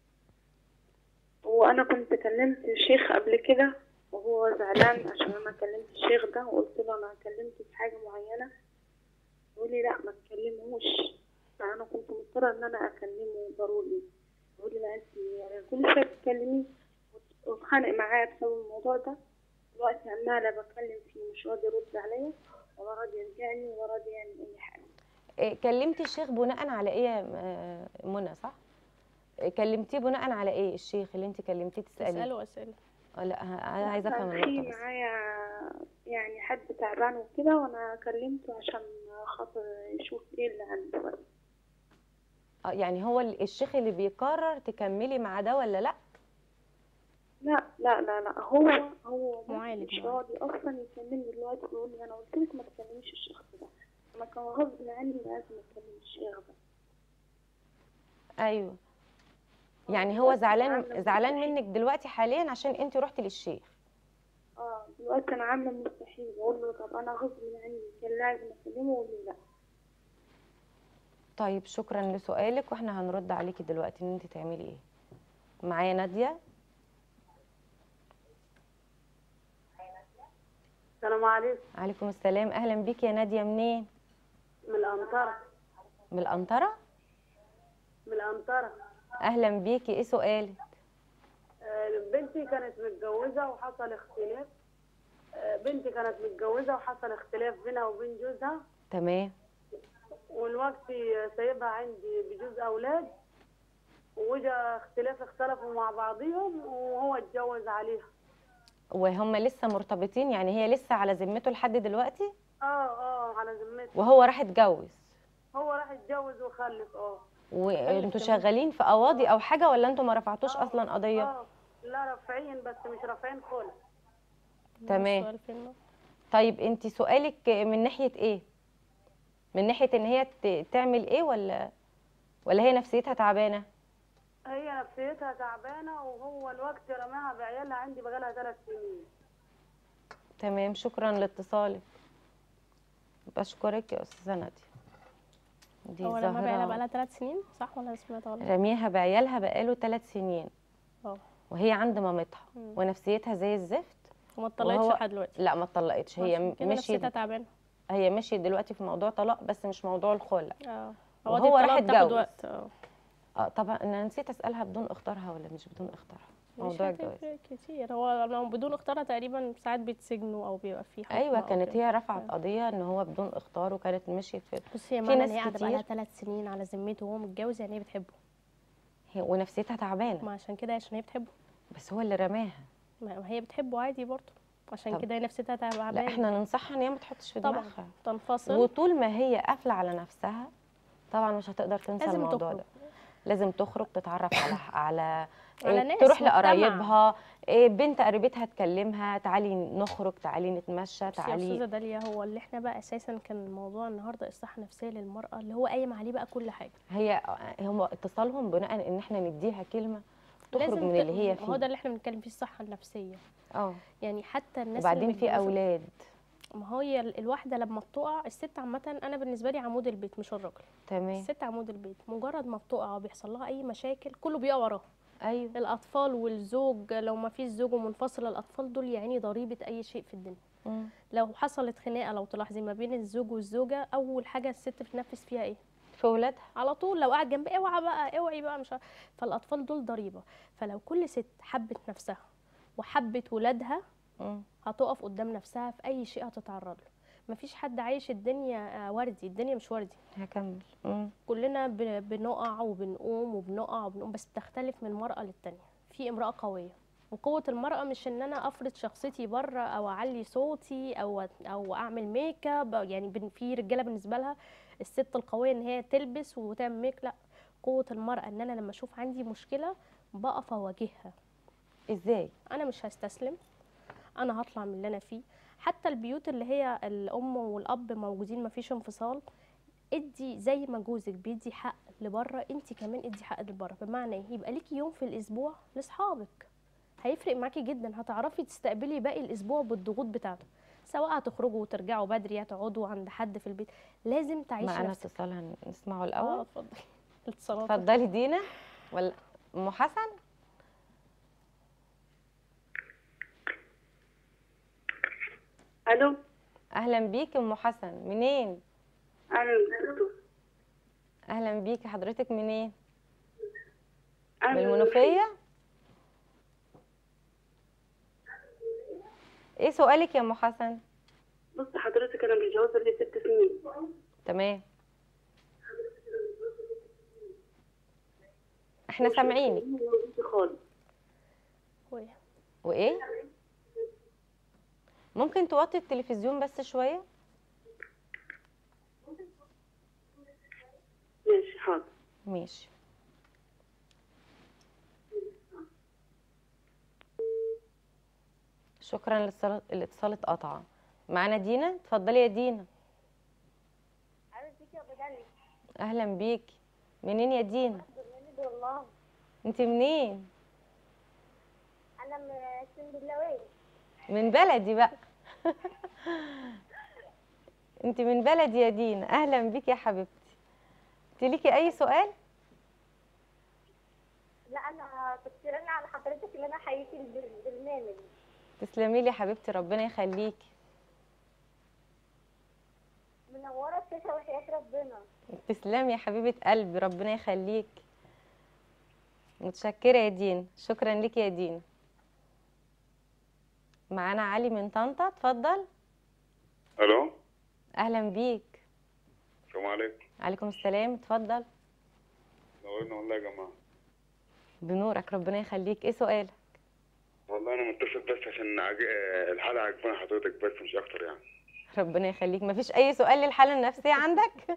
وانا كنت كلمت الشيخ قبل كده وهو زعلان عشان انا كلمت الشيخ ده وقلت له انا كلمته في حاجه معينه يقول لي لا ما تكلمهوش فانا كنت مضطره ان انا اكلمه ضروري يقول لي لا انت يعني كل شويه بتكلميه وت- واتخانق معايا بسبب الموضوع ده دلوقتي عماله بتكلم فيه مش راضي يرد عليا ولا راضي يرجعني ولا راضي يعمل اي حاجه إيه، كلمتي الشيخ بناء على ايه يا م- منى صح إيه، كلمتيه بناء على ايه الشيخ اللي انت كلمتيه تساليه تسألوا اسئله آه، لا ه- انا عايزه افهم كان في النقطه بس معايا يعني حد تعبان وكده وانا كلمته عشان خاطر يشوف ايه اللي عنده بس اه يعني هو ال- الشيخ اللي بيقرر تكملي مع ده ولا لا لا لا لا لا هو هو بس معالج مش معالج. راضي اصلا يكلمني دلوقتي بيقول لي انا قلت لك ما تكلميش الشيخ ده انا كان غصب عني لازم اكلم الشيخ ده ايوه يعني هو بس زعلان عاملة زعلان مستحيل. منك دلوقتي حاليا عشان انت رحتي للشيخ اه دلوقتي انا عامله مستحيل بقول له طب انا غصب عني كان لازم اكلمه يقول لي لا طيب شكرا لسؤالك واحنا هنرد عليكي دلوقتي ان انت تعملي ايه معايا ناديه السلام عليكم عليكم السلام اهلا بيكي يا ناديه منين من الأنطرة من القنطره من الأنطرة اهلا بيكي ايه سؤالك آه، بنتي كانت متجوزة وحصل اختلاف آه، بنتي كانت متجوزة وحصل اختلاف بينها وبين جوزها تمام والوقت سايبها عندي بجوز أولاد وجا اختلاف اختلفوا مع بعضهم وهو اتجوز عليها وهم لسه مرتبطين يعني هي لسه على ذمته لحد دلوقتي اه اه على ذمته وهو راح اتجوز هو راح اتجوز وخلف اه وانتوا شغالين في قواضي او حاجه ولا انتوا ما رفعتوش آه، اصلا قضيه اه لا رافعين بس مش رافعين خالص تمام. السؤال فين؟ طيب انت سؤالك من ناحيه ايه من ناحيه ان هي ت- تعمل ايه ولا ولا هي نفسيتها تعبانه هي نفسيتها تعبانة وهو الوقت رماها بعيالها عندي بقالها ثلاث سنين تمام شكرا لاتصالك بشكرك يا استاذه ناديه دي هو لما بقى زهرة بقى لها ثلاث سنين صح ولا أنا سمعت غلط؟ رميها بعيالها بقاله ثلاث سنين اه وهي عند مامتها مم. ونفسيتها زي الزفت وما اتطلقتش وهو- لحد دلوقتي لا ما اتطلقتش هي عشان كده مشيت نفسيتها تعبانه هي مشيت دلوقتي في موضوع طلاق بس مش موضوع الخلع اه وهو راح الطلاق بتاخد اتجوز. وقت اه اه طبعا انا نسيت اسالها بدون اختارها ولا مش بدون اختارها مش موضوع الجواز هتفرق كتير هو لو بدون اختارها تقريبا ساعات بيتسجنوا او بيبقى في حكم ايوه أو كانت كده. هي رفعت قضيه ان هو بدون اختار وكانت مشيت في بصي هي في معنى ناس ان هي قاعده بقى لها كتير- ثلاث سنين على ذمته وهو متجوز يعني هي بتحبه هي ونفسيتها تعبانه ما عشان كده عشان هي بتحبه بس هو اللي رماها ما ما هي بتحبه عادي برضه عشان طب- كده هي نفسيتها تعبانه لا احنا ننصحها ان هي ما تحطش في طبعا دماغها تنفصل وطول ما هي قافله على نفسها طبعا مش هتقدر تنسى لازم الموضوع تخرج ده لازم تخرج تتعرف على على على إيه، ناس، تروح مجتمع. لقرايبها إيه، بنت قريبتها تكلمها تعالي نخرج تعالي نتمشى بصي يا تعالي استاذه داليا هو اللي احنا بقى اساسا كان الموضوع النهارده الصحه النفسيه للمراه اللي هو قايم عليه بقى كل حاجه هي هم اتصالهم بناء ان احنا نديها كلمه تخرج لازم من ت- اللي هي ما هو ده فيه اللي احنا بنتكلم فيه الصحه النفسيه اه يعني حتى الناس وبعدين اللي في متجوزة- اولاد ما هي ال- الواحده لما بتقع الست عامه انا بالنسبه لي عمود البيت مش الراجل تمام الست عمود البيت مجرد ما بتقع وبيحصل لها اي مشاكل كله بيقع وراها ايوه الاطفال والزوج لو ما فيش زوج ومنفصل الاطفال دول يعني ضريبه اي شيء في الدنيا مم. لو حصلت خناقه لو تلاحظي ما بين الزوج والزوجه اول حاجه الست بتنفذ فيها ايه في اولادها على طول لو قاعد جنب اوعى بقى اوعي بقى مش ع- فالاطفال دول ضريبه فلو كل ست حبت نفسها وحبت ولادها مم. هتقف قدام نفسها في اي شيء هتتعرض له مفيش حد عايش الدنيا آه، وردي الدنيا مش وردي هكمل مم. كلنا ب- بنقع وبنقوم وبنقع وبنقوم بس بتختلف من مرأة للتانية في امرأة قوية وقوة المرأة مش ان انا افرض شخصيتي بره او اعلي صوتي او او اعمل ميك اب أو يعني بن- في رجالة بالنسبة لها الست القوية ان هي تلبس وتعمل ميك لا قوة المرأة ان انا لما اشوف عندي مشكلة بقف اواجهها ازاي انا مش هستسلم انا هطلع من اللي انا فيه حتى البيوت اللي هي الام والاب موجودين مفيش انفصال ادي زي ما جوزك بيدي حق لبره انت كمان ادي حق لبره بمعنى ايه يبقى ليكي يوم في الاسبوع لاصحابك هيفرق معاكي جدا هتعرفي تستقبلي باقي الاسبوع بالضغوط بتاعته سواء هتخرجوا وترجعوا بدري هتقعدوا عند حد في البيت لازم تعيشي معانا نفسك اتصال هنسمعه اه الاول اتفضلي الاتصالات اتفضلي دينا ولا ام حسن الو اهلا بيكي ام حسن منين انا اهلا بيكي حضرتك منين من انا المنوفيه ايه سؤالك يا ام حسن بص حضرتك انا متجوزه لي ست سنين تمام احنا سامعينك خالص كويس. وايه ممكن توطي التلفزيون بس شويه ماشي حاضر ماشي شكرا للاتصال الاتصال اتقطع معانا دينا اتفضلي يا دينا اهلا بيكي منين يا دينا والله انت منين انا من اسكندريه من بلدي بقى انت من بلدي يا دينا اهلا بيكي يا حبيبتي انت ليكي اي سؤال لا انا كنت رن على حضرتك ان انا احييكي البرنامج تسلمي لي يا حبيبتي ربنا يخليكي منوره الشاشه وحياه ربنا تسلمي يا حبيبه قلبي ربنا يخليكي متشكرة يا دين شكرا لك يا دين معانا علي من طنطا اتفضل الو اهلا بيك السلام عليكم عليكم السلام اتفضل نورنا والله يا جماعه بنورك ربنا يخليك ايه سؤالك والله انا متصل بس عشان عج... آه، الحلقه عجباني حضرتك بس مش اكتر يعني ربنا يخليك مفيش اي سؤال للحالة النفسية عندك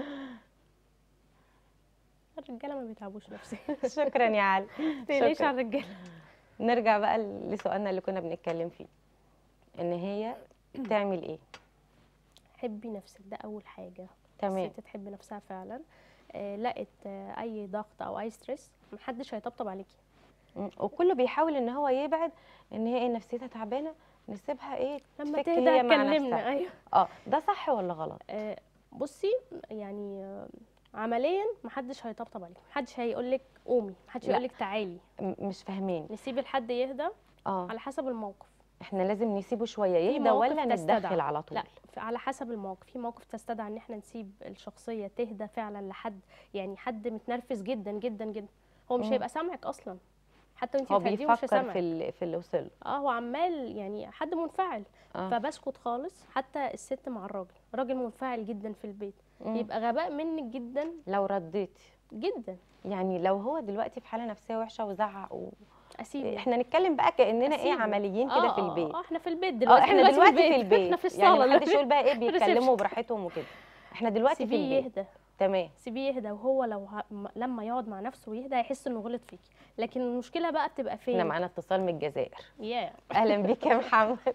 الرجاله ما بيتعبوش نفسي شكرا يا علي تقلقيش شكراً. على الرجاله نرجع بقى لسؤالنا اللي كنا بنتكلم فيه ان هي تعمل ايه حبي نفسك ده اول حاجه تمام الست تحب نفسها فعلا آه، لقت آه، اي ضغط او اي ستريس محدش هيطبطب عليكي مم. وكله بيحاول ان هو يبعد ان هي ايه نفسيتها تعبانه نسيبها ايه لما تفك تهدى هي مع كلمنا نفسها. ايوه اه ده صح ولا غلط آه، بصي يعني آه، عمليا محدش هيطبطب عليك محدش هيقول لك قومي محدش لا. هيقول لك تعالي م- مش فاهمين نسيب الحد يهدى اه على حسب الموقف احنا لازم نسيبه شويه في يهدى مواقف ولا تستدعى. نتدخل على طول لا في- على حسب الموقف في مواقف تستدعى ان احنا نسيب الشخصيه تهدى فعلا لحد يعني حد متنرفز جدا جدا جدا هو مش مم. هيبقى سامعك اصلا حتى وانت هو بتهديه مش بيفكر هيسامعك في ال- في اللي وصل له. اه هو عمال يعني حد منفعل اه فبسكت خالص حتى الست مع الراجل الراجل منفعل جدا في البيت مم. يبقى غباء منك جدا لو رديتي جدا يعني لو هو دلوقتي في حاله نفسيه وحشه وزعق و... اسيبه احنا نتكلم بقى كاننا ايه أسيبه. عمليين كده آه، في آه، البيت اه احنا في البيت اه دلوقتي احنا دلوقتي في البيت احنا في يعني الصاله محدش يقول بقى ايه reception. بيتكلموا براحتهم وكده احنا دلوقتي في سيبيه البيت يهدى تمام سيبيه يهدى وهو لو ه... م- لما يقعد مع نفسه ويهدى هيحس انه غلط فيكي لكن المشكله بقى بتبقى احنا فين معانا اتصال من الجزائر يا اهلا بيك يا محمد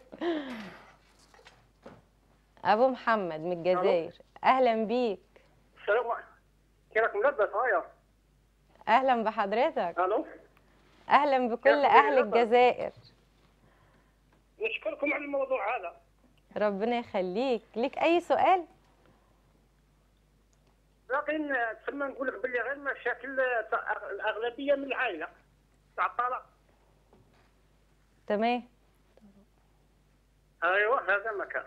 ابو محمد من الجزائر اهلا بيك السلام عليكم كيفك ملبس هايا اهلا بحضرتك الو اهلا بكل يا اهل حبيبي، الجزائر نشكركم على الموضوع هذا ربنا يخليك ليك اي سؤال لكن تسمى نقول لك باللي غير مشاكل تاع الاغلبيه من العائله تاع الطلاق تمام ايوه هذا مكان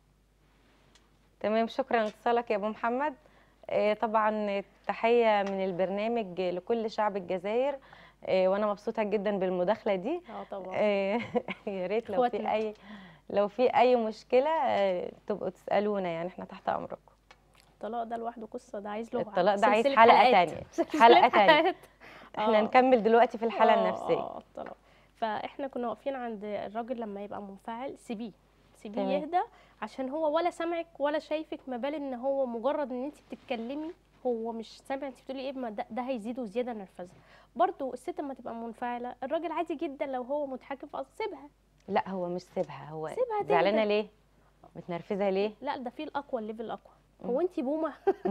تمام شكرا لاتصالك يا ابو محمد آه، طبعا تحيه من البرنامج لكل شعب الجزائر آه، وانا مبسوطه جدا بالمداخله دي اه طبعا آه، يا ريت لو في إخواتنا. اي لو في اي مشكله آه، تبقوا تسالونا يعني احنا تحت امركم الطلاق ده لوحده قصه ده عايز له الطلاق ده عايز سلسلة حلقة حلقات. تانية. سلسلة حلقة تانية. حلقات. احنا آه. نكمل دلوقتي في الحاله آه، النفسيه اه الطلاق فاحنا كنا واقفين عند الراجل لما يبقى منفعل سيبيه سيبيه تمام. يهدى عشان هو ولا سامعك ولا شايفك ما بال ان هو مجرد ان انت بتتكلمي هو مش سامع انت بتقولي ايه ما ده, ده هيزيده زياده نرفزه برضو الست لما تبقى منفعله الراجل عادي جدا لو هو متحكم في أصل سيبها لا هو مش سيبها هو سيبها تهدى. زعلانه ليه متنرفزه ليه لا ده في الاقوى الليفل الاقوى هو انت بومه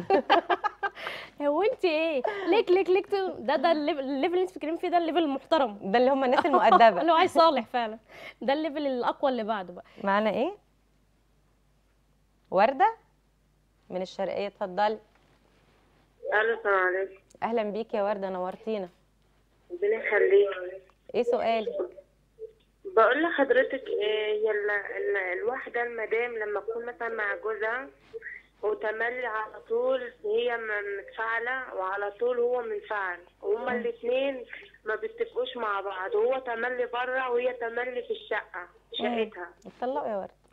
هو انت ايه ليك ليك ليك ده ده الليفل الليفل اللي انت بتتكلمي فيه ده الليفل المحترم ده اللي هم الناس المؤدبه اللي هو عايز صالح فعلا ده الليفل الاقوى اللي بعده بقى معانا ايه ورده من الشرقيه اتفضلي الو السلام عليكم اهلا بيك يا ورده نورتينا ربنا يخليك ايه سؤالك بقول لحضرتك إيه، هي ال- ال- الواحدة المدام لما تكون مثلا مع جوزها وتملي على طول هي م- متفاعلة وعلى طول هو منفعل وهما الاتنين ما بيتفقوش مع بعض وهو تملي بره وهي تملي في الشقة شقتها اتطلقوا يا ورده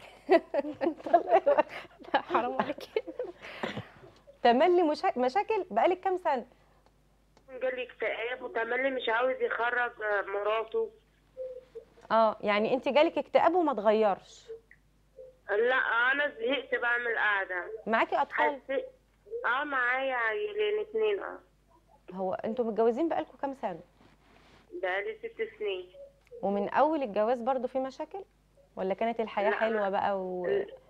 لا حرام عليكي تملي مشا... مشاكل بقالك كام سنه جالي اكتئاب وتملي مش عاوز يخرج آه، مراته اه يعني انت جالك اكتئاب وما اتغيرش لا انا زهقت بقى من القعدة معاكي اطفال حسيت اه معايا عيلين اتنين اه هو انتوا متجوزين بقالكم كام سنه بقالي ست سنين ومن اول الجواز برضو في مشاكل ولا كانت الحياه لا. حلوه بقى و...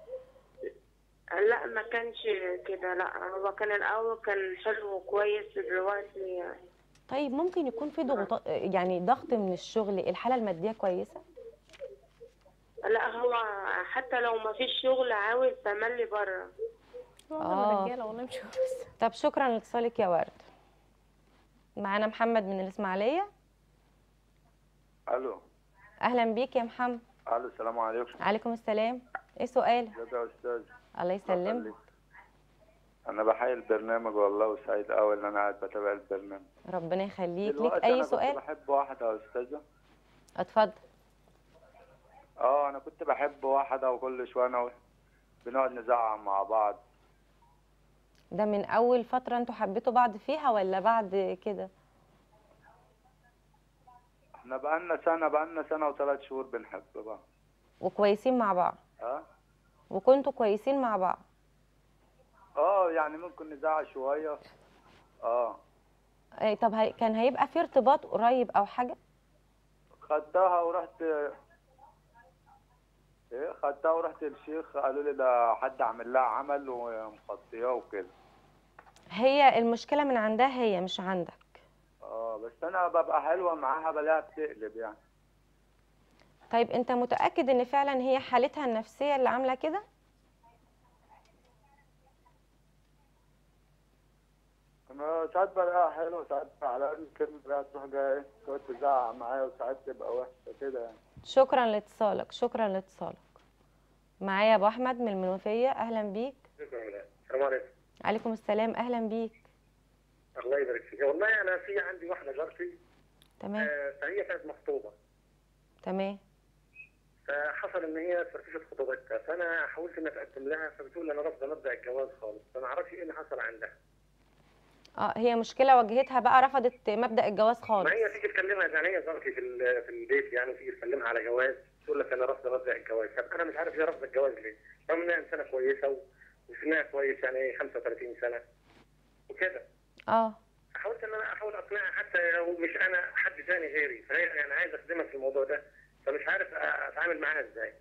لا ما كانش كده لا هو كان الاول كان حلو وكويس دلوقتي طيب ممكن يكون في ضغوط يعني ضغط من الشغل الحاله الماديه كويسه لا هو حتى لو ما فيش شغل عاوز تملي بره معظم آه. الرجاله والله مش بس طب شكرا لاتصالك يا ورد معانا محمد من الاسماعيليه الو اهلا بيك يا محمد الو السلام عليكم عليكم السلام ايه سؤالك ازيك يا استاذ الله يسلمك يخليك. انا بحيي البرنامج والله وسعيد قوي ان انا قاعد بتابع البرنامج ربنا يخليك ليك دلوقتي اي انا كنت سؤال بحب واحده يا استاذه اتفضل اه انا كنت بحب واحده وكل شويه انا و- بنقعد نزعق مع بعض ده من اول فتره انتوا حبيتوا بعض فيها ولا بعد كده احنا بقالنا سنه بقالنا سنه وثلاث شهور بنحب بعض وكويسين مع بعض اه وكنتوا كويسين مع بعض اه يعني ممكن نزعق شويه اه أي طب هي كان هيبقى في ارتباط قريب او حاجه خدتها ورحت ايه خدتها ورحت الشيخ قالوا لي ده حد عامل لها عمل ومخطياه وكده هي المشكله من عندها هي مش عندك اه بس انا ببقى حلوه معاها بلاقيها بتقلب يعني طيب انت متاكد ان فعلا هي حالتها النفسيه اللي عامله كده انا ساعات بلاقيها حلوه ساعات على قد الكلمه بلاقيها تروح جايه ايه تقعد تزعق معايا وساعات تبقى وحشه كده يعني شكرا لاتصالك شكرا لاتصالك معايا ابو احمد من المنوفيه اهلا بيك السلام عليكم عليكم السلام اهلا بيك الله يبارك فيك والله انا في عندي واحده جارتي تمام آه، فهي كانت مخطوبه تمام فحصل ان هي فركشت خطوبتها فانا حاولت ان اتقدم لها فبتقول انا رافضه مبدا الجواز خالص فما اعرفش ايه اللي حصل عندها اه هي مشكله واجهتها بقى رفضت مبدا الجواز خالص ما هي تيجي تكلمها يعني هي جارتي في ال- في البيت يعني تيجي تكلمها على جواز تقول لك انا رافضه مبدا الجواز طب انا مش عارف هي رافضه الجواز ليه رغم انها انسانه كويسه و- وسنها كويس يعني 35 سنه وكده اه حاولت ان انا احاول اقنعها حتى لو مش انا حد ثاني غيري فهي يعني عايز اخدمها في الموضوع ده فمش عارف اتعامل معاها ازاي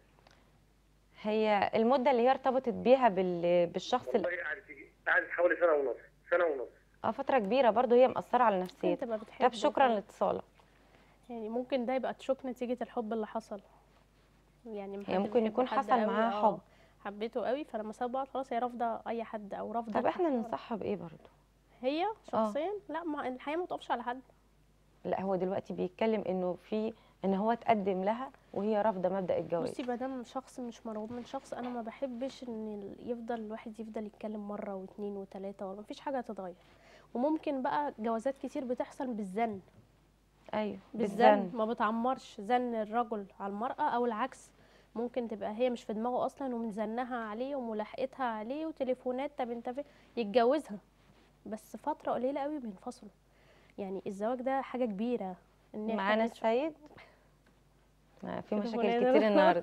هي المده اللي هي ارتبطت بيها بال... بالشخص اللي والله قعدت تيجي قعدت حوالي سنه ونص سنه ونص اه فتره كبيره برضو هي مأثره على نفسيتها تبقى بتحب طب شكرا وكده. لاتصالك يعني ممكن ده يبقى تشوك نتيجة الحب اللي حصل يعني لما هي حد ممكن بيحب يكون حد حصل قوي، معاها آه، حب. حبيته قوي فلما سابوا بعض خلاص هي رافضة أي حد أو رافضة طب احنا الحب. ننصحها بايه برضو هي شخصيا لا ما الحياة ما تقفش على حد لا هو دلوقتي بيتكلم انه في ان هو تقدم لها وهي رافضه مبدا الجواز بصي ما دام شخص مش مرغوب من شخص انا ما بحبش ان ال- يفضل الواحد يفضل يتكلم مره واثنين وثلاثه وما فيش حاجه هتتغير وممكن بقى جوازات كتير بتحصل بالزن ايوه بالزن بالزن ما بتعمرش زن الرجل على المرأة أو العكس ممكن تبقى هي مش في دماغه أصلا ومن زنها عليه وملاحقتها عليه وتليفونات طب انت في يتجوزها بس فترة قليلة قوي بينفصلوا يعني الزواج ده حاجة كبيرة ان إحنا معانا نعيش- السيد ما في مشاكل تليفونات. كتير النهارده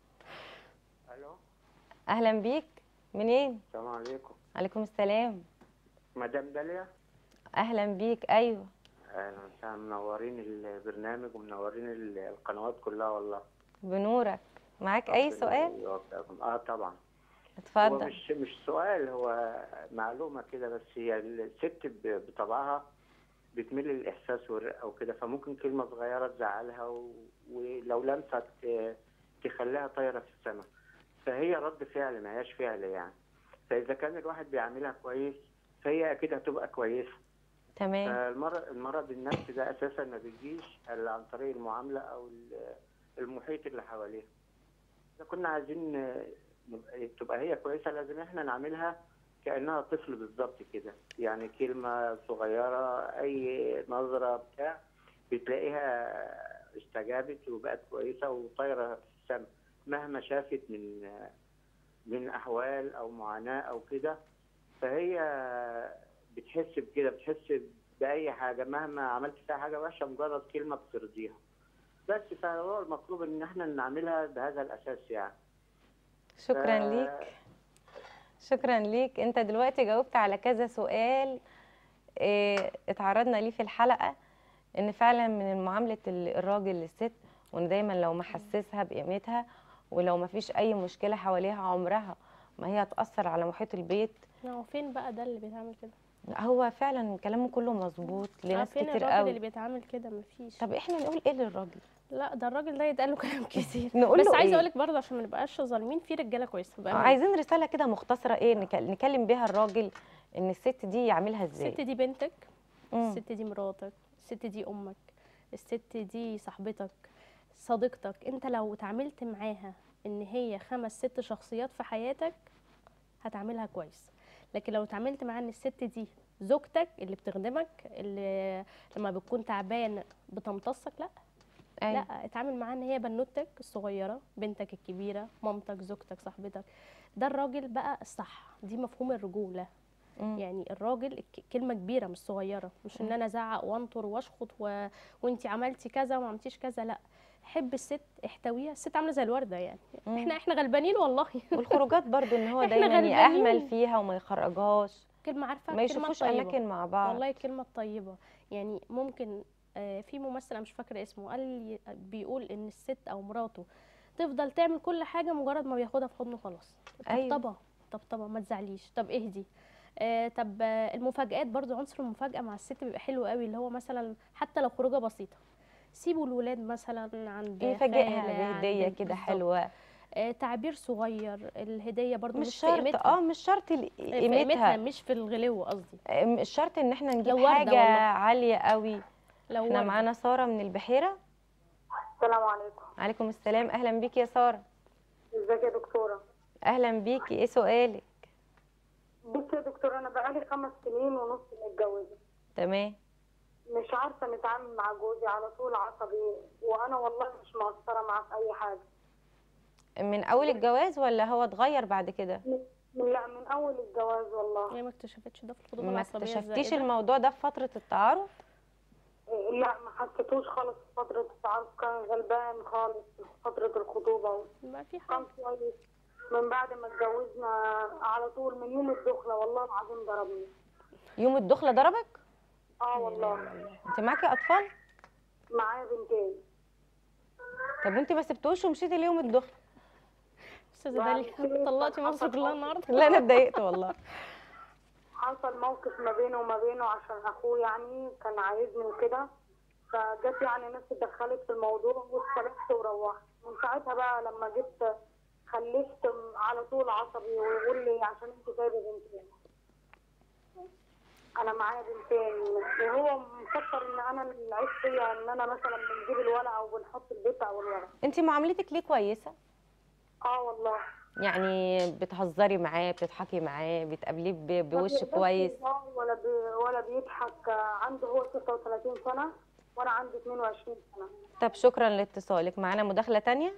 الو اهلا بيك منين السلام عليكم عليكم السلام مدام داليا اهلا بيك ايوه اهلا وسهلا منورين البرنامج ومنورين ال- القنوات كلها والله بنورك معاك اي ربنا سؤال يوفقكم. اه طبعا هو اتفضل مش مش سؤال هو معلومه كده بس هي الست ب- بطبعها بتميل للاحساس والرقه وكده فممكن كلمه صغيره تزعلها و... ولو لمست آه، تخليها طايره في السماء فهي رد فعل ما هياش فعل يعني فاذا كان الواحد بيعملها كويس فهي اكيد هتبقى كويسه تمام المرض المرض النفسي ده اساسا ما بيجيش الا عن طريق المعامله او ال- المحيط اللي حواليها اذا كنا عايزين آه، نبقى- تبقى هي كويسه لازم احنا نعملها كانها طفل بالظبط كده يعني كلمه صغيره اي نظره بتاع بتلاقيها استجابت وبقت كويسه وطايره في السماء مهما شافت من آه، من احوال او معاناه او كده فهي بتحس بكده بتحس باي حاجه مهما عملت فيها حاجه وحشه مجرد كلمه بترضيها بس فهو المطلوب ان احنا نعملها بهذا الاساس يعني شكرا ف- ليك شكرا ليك انت دلوقتي جاوبت على كذا سؤال اه اتعرضنا ليه في الحلقة ان فعلا من معاملة ال- الراجل للست وان دايما لو محسسها بقيمتها ولو ما فيش اي مشكلة حواليها عمرها ما هي هتأثر على محيط البيت هو فين بقى ده اللي بيتعمل كده هو فعلا كلامه كله مظبوط آه، لناس فين كتير الراجل اللي قوي بيتعامل كده مفيش طب احنا نقول ايه للراجل لا ده الراجل ده يتقال له كلام كتير نقول بس له عايزه إيه؟ اقول لك برضه عشان ما نبقاش ظالمين في رجاله كويسه بقى عايزين رسالة كده مختصرة ايه نك- نكلم بيها الراجل ان الست دي يعملها ازاي الست دي بنتك مم. الست دي مراتك الست دي امك الست دي صاحبتك صديقتك انت لو اتعاملت معاها ان هي خمس ست شخصيات في حياتك هتعاملها كويس لكن لو اتعاملت مع ان الست دي زوجتك اللي بتخدمك اللي لما بتكون تعبان بتمتصك لا أيوة. لا اتعامل معاها ان هي بنوتك الصغيره بنتك الكبيره مامتك زوجتك صاحبتك ده الراجل بقى الصح دي مفهوم الرجوله مم. يعني الراجل ك- كلمه كبيره مش صغيره مش ان مم. انا ازعق وانطر واشخط و... وانت عملتي كذا وما عملتيش كذا لا حب الست احتويها الست عامله زي الورده يعني مم. احنا احنا غلبانين والله والخروجات برضو ان هو إحنا دايما غلبانين. يأهمل فيها وما يخرجهاش كلمه عارفه ما الكلمة يشوفوش الطيبة. اماكن مع بعض والله الكلمة الطيبة يعني ممكن آه، في ممثل أنا مش فاكرة اسمه قال لي بيقول إن الست أو مراته تفضل تعمل كل حاجة مجرد ما بياخدها في حضنه خلاص أيوة. طبطبة طبطبة ما تزعليش طب اهدي آه طب آه، المفاجآت برضو عنصر المفاجأة مع الست بيبقى حلو قوي اللي هو مثلا حتى لو خروجة بسيطة سيبوا الولاد مثلا عند يفاجئها خالة، بهدية عند- كده بالظبط. حلوة آه تعبير صغير الهدية برضو مش مش, في شرط قيمتها اه مش شرط ال- في قيمتها قيمتها مش في الغلو قصدي مش شرط ان احنا نجيب لو وردة حاجة والله. عالية قوي لو احنا وردة. معانا سارة من البحيرة السلام عليكم عليكم السلام اهلا بيكي يا سارة ازيك يا دكتورة اهلا بيكي ايه سؤالك بصي يا دكتورة انا بقالي خمس سنين ونص متجوزة تمام مش عارفة نتعامل مع جوزي على طول عصبي وانا والله مش مقصرة معاه في اي حاجة من اول الجواز ولا هو اتغير بعد كده من لا من اول الجواز والله هي ما اكتشفتش ده في الخطوبة ما العصبية اكتشفتيش الزائدة؟ الموضوع ده في فترة التعارف لا ما حسيتوش خالص في فترة التعارف كان غلبان خالص في فترة الخطوبة ما في كان كويس من بعد ما اتجوزنا على طول من يوم الدخلة والله العظيم ضربني يوم الدخلة ضربك اه والله انت معاكي اطفال معايا بنتين طب وانت ما سبتوش ومشيتي ليوم الدخلة استاذة داليا طلعتي مصر كلها النهارده لا انا اتضايقت والله حصل موقف ما بينه وما بينه عشان اخوه يعني كان عايزني وكده فجت يعني ناس اتدخلت في الموضوع واتصالحت وروحت من ساعتها بقى لما جبت خلفت م- على طول عصبي ويقول لي عشان انت جايبه بنتين انا معايا بنتين وهو مفكر ان انا العيب فيا ان انا مثلا بنجيب الولد او بنحط البيت او الولد انت معاملتك ليه كويسة اه والله يعني بتهزري معاه بتضحكي معاه بتقابليه ب- ما بوش بيقدرش كويس يهزر ولا بي ولا بيضحك عنده هو 36 سنه وانا عندي 22 سنه طب شكرا لاتصالك معانا مداخلة تانية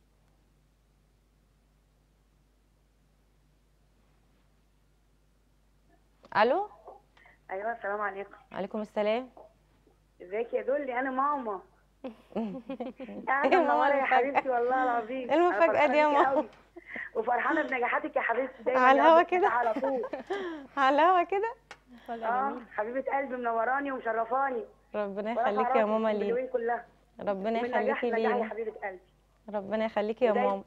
الو ايوه السلام عليكم عليكم السلام ازيك يا دولي انا ماما قاعده إيه ماما منوره يا المفاجأة؟ حبيبتي والله العظيم إيه المفاجأة أنا دي يا فرحانة بيكي ماما؟ أوي. وفرحانه بنجاحاتك يا حبيبتي دايما على يا الهوا رب كده؟ على طول على الهوا كده اه حبيبه قلبي منوراني ومشرفاني ربنا ورافعة يخليكي يا راسك ماما في لينا البلوين كلها ربنا ومن نجاح يخليكي لنجاح يا لينا حبيبه قلبي ربنا يخليكي يا ودايما- ماما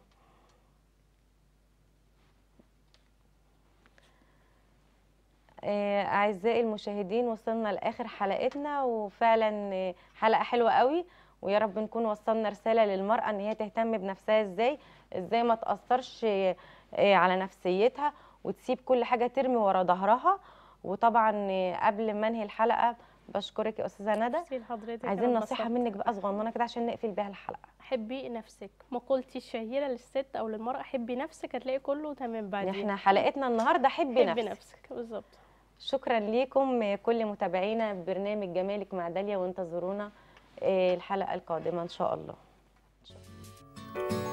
آه، أعزائي المشاهدين وصلنا لآخر حلقتنا وفعلا آه، حلقة حلوة قوي ويا رب نكون وصلنا رسالة للمرأة إن هي تهتم بنفسها إزاي إزاي ما تأثرش آه، آه، على نفسيتها وتسيب كل حاجة ترمي ورا ظهرها وطبعا آه، قبل ما انهي الحلقة بشكرك يا أستاذة ندى ميرسي لحضرتك عايزين أنا نصيحة اتبسطت. منك بقى صغننة كده عشان نقفل بيها الحلقة حبي نفسك مقولتي الشهيرة للست أو للمرأة حبي نفسك هتلاقي كله تمام بعدين احنا حلقتنا النهارده حبي حبي نفسك نفسك بالظبط شكرا ليكم كل متابعينا برنامج جمالك مع داليا وانتظرونا آه، الحلقة القادمة ان شاء الله